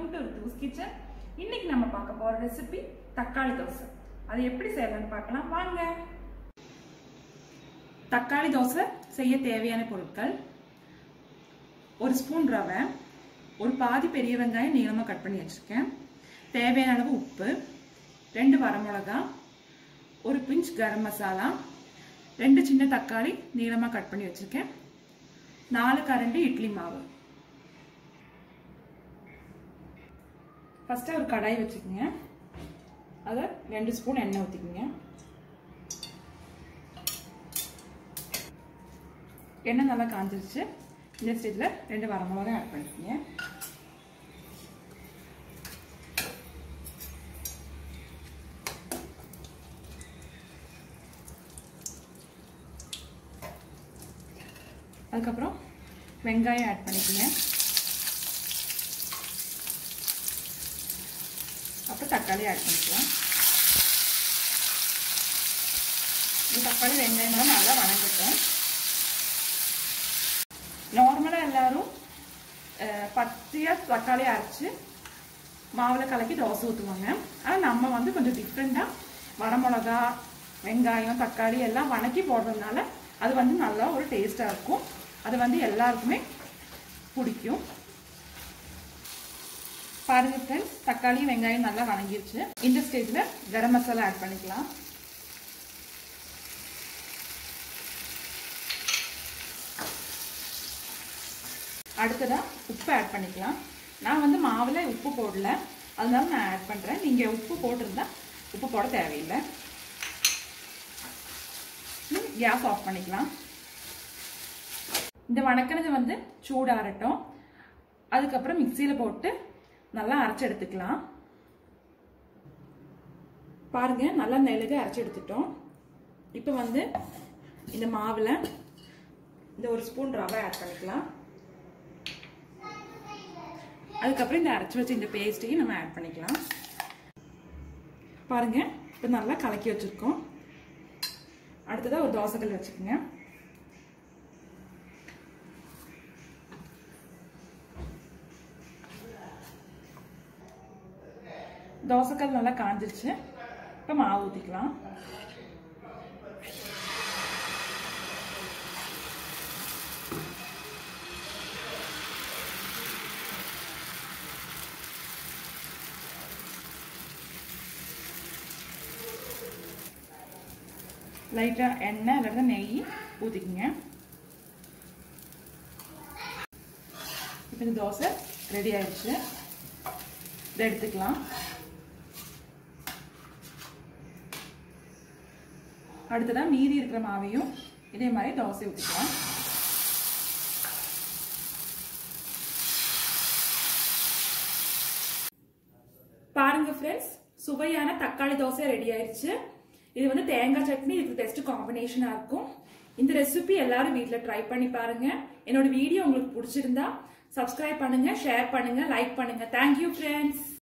welcome to ரித்தூஸ் kitchen இன்னைக்கு நம்ம பார்க்க போற ரெசிபி தக்காளி தோசை அது எப்படி செய்யலாம்னு பார்க்கலாம் வாங்க தக்காளி தோசை செய்ய தேவையான பொருட்கள் ஒரு ஸ்பூன் ரவை ஒரு பாதி பெரிய வெங்காயம் நீளமாக கட் பண்ணி வச்சுருக்கேன் தேவையான அளவு உப்பு ரெண்டு வரமிளகா ஒரு பிஞ்ச் கரம் மசாலா ரெண்டு சின்ன தக்காளி நீளமாக கட் பண்ணி வச்சுருக்கேன் நாலு கரண்டி இட்லி மாவு ஃபஸ்ட்டு ஒரு கடாய் வச்சுக்கோங்க அதை ரெண்டு ஸ்பூன் எண்ணெய் ஊற்றிக்கோங்க எண்ணெய் நல்லா காஞ்சிருச்சு இந்த ஸ்டேஜில் ரெண்டு வரமிளகாய் ஆட் பண்ணிக்கோங்க அதுக்கப்புறம் வெங்காயம் ஆட் பண்ணிக்கோங்க அப்புறம் தக்காளி ஆட் பண்ணிக்கலாம் இந்த தக்காளி வெங்காயம்லாம் நல்லா வணங்கட்டும் நார்மலாக எல்லாரும் பச்சையாக தக்காளி அரைச்சி மாவில் கலக்கி தோசை ஊற்றுவாங்க ஆனால் நம்ம வந்து கொஞ்சம் டிஃப்ரெண்ட்டாக வரமிளகா வெங்காயம் தக்காளி எல்லாம் வணக்கி போடுறதுனால அது வந்து நல்லா ஒரு டேஸ்ட்டாக இருக்கும் அது வந்து எல்லாருக்குமே பிடிக்கும் பாருங்க ஃப்ரெண்ட்ஸ் தக்காளி வெங்காயம் நல்லா வணங்கிருச்சு இந்த ஸ்டேஜில் கரம் மசாலா ஆட் பண்ணிக்கலாம் அடுத்ததாக உப்பு ஆட் பண்ணிக்கலாம் நான் வந்து மாவில் உப்பு போடல அதனால நான் ஆட் பண்ணுறேன் நீங்கள் உப்பு போட்டிருந்தா உப்பு போட தேவையில்லை கேஸ் ஆஃப் பண்ணிக்கலாம் இந்த வணக்கினது வந்து சூடாகட்டும் அதுக்கப்புறம் மிக்சியில் போட்டு நல்லா அரைச்சி எடுத்துக்கலாம் பாருங்க நல்லா நெழுக அரைச்சி எடுத்துட்டோம் இப்போ வந்து இந்த மாவில் இந்த ஒரு ஸ்பூன் ரவை ஆட் பண்ணிக்கலாம் அதுக்கப்புறம் இந்த அரைச்சி வச்ச இந்த பேஸ்ட்டையும் நம்ம ஆட் பண்ணிக்கலாம் பாருங்க இப்போ நல்லா கலக்கி வச்சுருக்கோம் அடுத்ததாக ஒரு தோசைக்கல் வச்சுக்கோங்க தோசைக்கல் நல்லா காஞ்சிருச்சு இப்போ மாவு ஊற்றிக்கலாம் லைட்டாக எண்ணெய் இல்லைன்னா நெய் ஊற்றிக்குங்க இப்போ இந்த தோசை ரெடி ஆயிடுச்சு இதை எடுத்துக்கலாம் அடுத்ததாக மீதி இருக்கிற மாவையும் இதே மாதிரி தோசை ஊற்றிக்கலாம் பாருங்க ஃப்ரெண்ட்ஸ் சுவையான தக்காளி தோசை ரெடி ஆயிடுச்சு இது வந்து தேங்காய் சட்னி இதுக்கு பெஸ்ட் காம்பினேஷனா இருக்கும் இந்த ரெசிபி எல்லாரும் வீட்டில் ட்ரை பண்ணி பாருங்க என்னோட வீடியோ உங்களுக்கு பிடிச்சிருந்தா சப்ஸ்கிரைப் பண்ணுங்க ஷேர் பண்ணுங்க லைக் பண்ணுங்க தேங்க்யூ ஃப்ரெண்ட்ஸ்